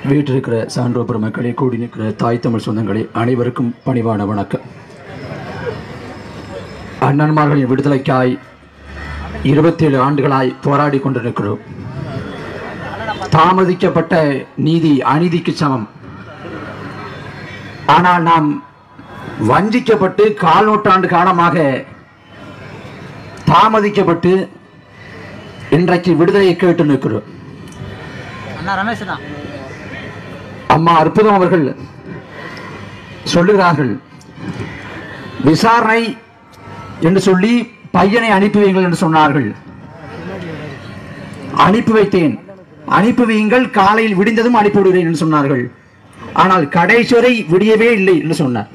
வீட்டிருக்கிற சான்றோ பெருமக்களே கூடி நிற்கிற தாய் தமிழ் சொந்தங்களே அனைவருக்கும் பணிவான வணக்கம் அண்ணன்மார்களின் விடுதலைக்காய் இருபத்தேழு ஆண்டுகளாய் போராடி கொண்டிருக்கிறோம் தாமதிக்கப்பட்ட நீதி அநீதிக்கு சமம் ஆனால் நாம் வஞ்சிக்கப்பட்டு கால் நூற்றாண்டு காலமாக தாமதிக்கப்பட்டு இன்றைக்கு விடுதலையை கேட்டு நிற்கிறோம் அண்ணா ரமேஷ் தான் அம்மா அற்புதம் அவர்கள் சொல்லுகிறார்கள் விசாரணை என்று சொல்லி பையனை அனுப்பி வையுங்கள் என்று சொன்னார்கள் அனுப்பி வைத்தேன் அனுப்பி வையுங்கள் காலையில் விடிந்ததும் அனுப்பி விடுகிறேன் என்று சொன்னார்கள் ஆனால் கடைசி வரை விடியவே இல்லை என்று சொன்னார்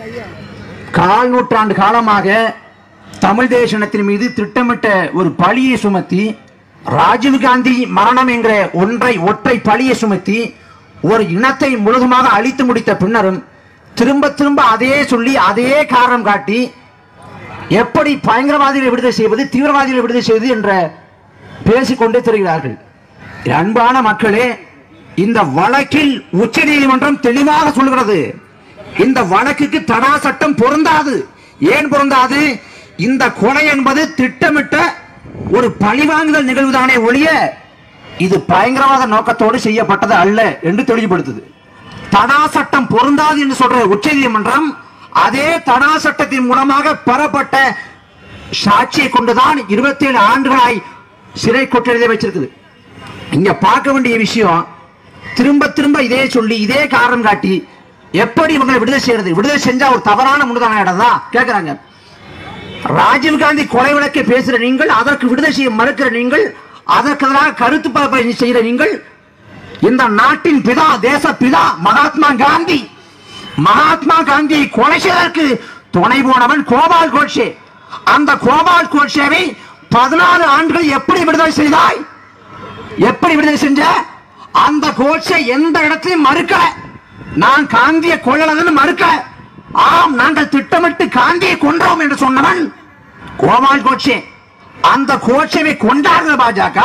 கால் நூற்றாண்டு காலமாக தமிழ் தேசனத்தின் மீது திட்டமிட்ட ஒரு பழியை சுமத்தி ராஜீவ்காந்தி மரணம் என்கிற ஒன்றை ஒற்றை பழியை சுமத்தி ஒரு இனத்தை முழுதுமாக அழித்து முடித்த பின்னரும் திரும்ப திரும்ப அதே சொல்லி அதே காரணம் காட்டி எப்படி பயங்கரவாதிகளை விடுதலை செய்வது தீவிரவாதிகளை விடுதலை செய்வது என்ற பேசிக்கொண்டே தெரிகிறார்கள் என் அன்பான மக்களே இந்த வழக்கில் உச்ச நீதிமன்றம் தெளிவாக சொல்கிறது இந்த வழக்குக்கு தடா சட்டம் பொருந்தாது ஏன் பொருந்தாது இந்த கொலை என்பது திட்டமிட்ட ஒரு பழிவாங்குதல் நிகழ்வுதானே ஒழிய இது பயங்கரவாத நோக்கத்தோடு செய்யப்பட்டது அல்ல என்று தெளிவுபடுத்துது தடா சட்டம் பொருந்தாது என்று சொல்ற உச்ச நீதிமன்றம் அதே தடா சட்டத்தின் மூலமாக பெறப்பட்ட சாட்சியை கொண்டுதான் இருபத்தி ஏழு ஆண்டுகளாய் சிறை கொட்டெழுத வச்சிருக்குது இங்க பார்க்க வேண்டிய விஷயம் திரும்ப திரும்ப இதே சொல்லி இதே காரணம் காட்டி எப்படி இவங்களை விடுதலை செய்யறது விடுதலை செஞ்சா ஒரு தவறான முன்னுதான இடம் தான் கேட்கிறாங்க ராஜீவ்காந்தி கொலை வழக்கை பேசுற நீங்கள் அதற்கு விடுதலை செய்ய மறுக்கிற நீங்கள் அதற்கு எதிராக கருத்து பரப்பை செய்கிற நீங்கள் இந்த நாட்டின் பிதா தேச பிதா மகாத்மா காந்தி மகாத்மா காந்தியை கொலை செய்வதற்கு துணை போனவன் கோபால் கோட்சே அந்த கோபால் கோட்சேவை பதினாறு ஆண்டுகள் எப்படி விடுதலை செய்தாய் எப்படி விடுதலை செஞ்ச அந்த கோட்சே எந்த இடத்திலும் மறுக்கல நான் காந்தியை கொள்ளலன்னு மறுக்கல ஆம் நாங்கள் திட்டமிட்டு காந்தியை கொன்றோம் என்று சொன்னவன் கோபால் கோட்சே அந்த கோட்சேவை கொண்டாடுற பாஜக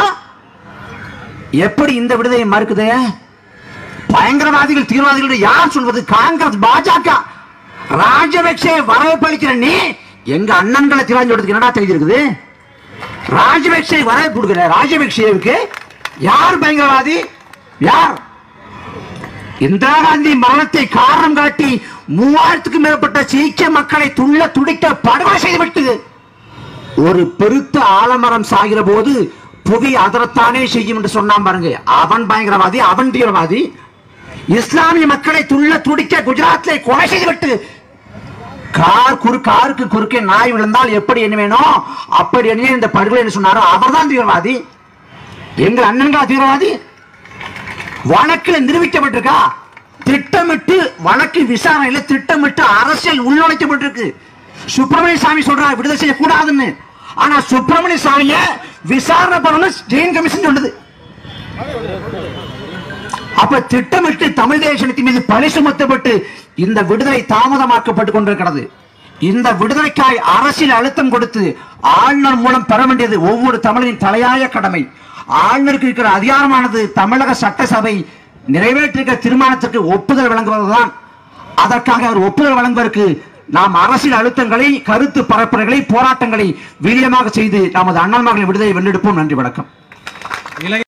எப்படி இந்த விடுதலை மறுக்குது பயங்கரவாதிகள் தீவிரவாதிகள் யார் சொல்வது காங்கிரஸ் பாஜக ராஜபக்சே வரவேற்பளிக்கிற நீ எங்க அண்ணன்களை தீவிரவாதி என்னடா தெரிஞ்சிருக்குது ராஜபக்சே வரவேற்பு கொடுக்கல ராஜபக்சேவுக்கு யார் பயங்கரவாதி யார் இந்திரா காந்தி மரணத்தை காரணம் காட்டி மூவாயிரத்துக்கும் மேற்பட்ட சீக்கிய மக்களை துள்ள துடிக்க படுகொலை செய்துவிட்டு ஒரு பெருத்த ஆலமரம் சாகிற போது புவி அதரத்தானே செய்யும் என்று சொன்னான் பாருங்க அவன் பயங்கரவாதி அவன் தீவிரவாதி இஸ்லாமிய மக்களை துள்ள துடிக்க குஜராத்திலே கொலை செய்துவிட்டு கார் குறு காருக்கு குறுக்கே நாய் விழுந்தால் எப்படி என்ன வேணும் அப்படி என்ன இந்த படுகொலை என்று சொன்னாரோ அவர்தான் தீவிரவாதி எங்கள் அண்ணன்களா தீவிரவாதி வழக்கில் நிரூபிக்கப்பட்டிருக்கா திட்டமிட்டு வழக்கு விசாரணையில திட்டமிட்டு அரசியல் உள்நுழைக்கப்பட்டிருக்கு சுப்பிரமணிய சாமி சொல்றார் விடுதலை செய்யக்கூடாதுன்னு ஆனா சுப்பிரமணிய சாமிய விசாரணை பண்ணணும் ஜெயின் கமிஷன் சொல்லுது அப்ப திட்டமிட்டு தமிழ் தேசத்தின் மீது பழி சுமத்தப்பட்டு இந்த விடுதலை தாமதமாக்கப்பட்டு கொண்டிருக்கிறது இந்த விடுதலைக்காய் அரசியல் அழுத்தம் கொடுத்து ஆளுநர் மூலம் பெற வேண்டியது ஒவ்வொரு தமிழரின் தலையாய கடமை ஆளுநருக்கு இருக்கிற அதிகாரமானது தமிழக சட்டசபை நிறைவேற்றிருக்கிற தீர்மானத்திற்கு ஒப்புதல் வழங்குவதுதான் அதற்காக அவர் ஒப்புதல் வழங்குவதற்கு நாம் அரசியல் அழுத்தங்களை கருத்து பரப்புரைகளை போராட்டங்களை வீரியமாக செய்து நமது அண்ணன்மார்களின் விடுதலை வெள்ளெடுப்போம் நன்றி வணக்கம்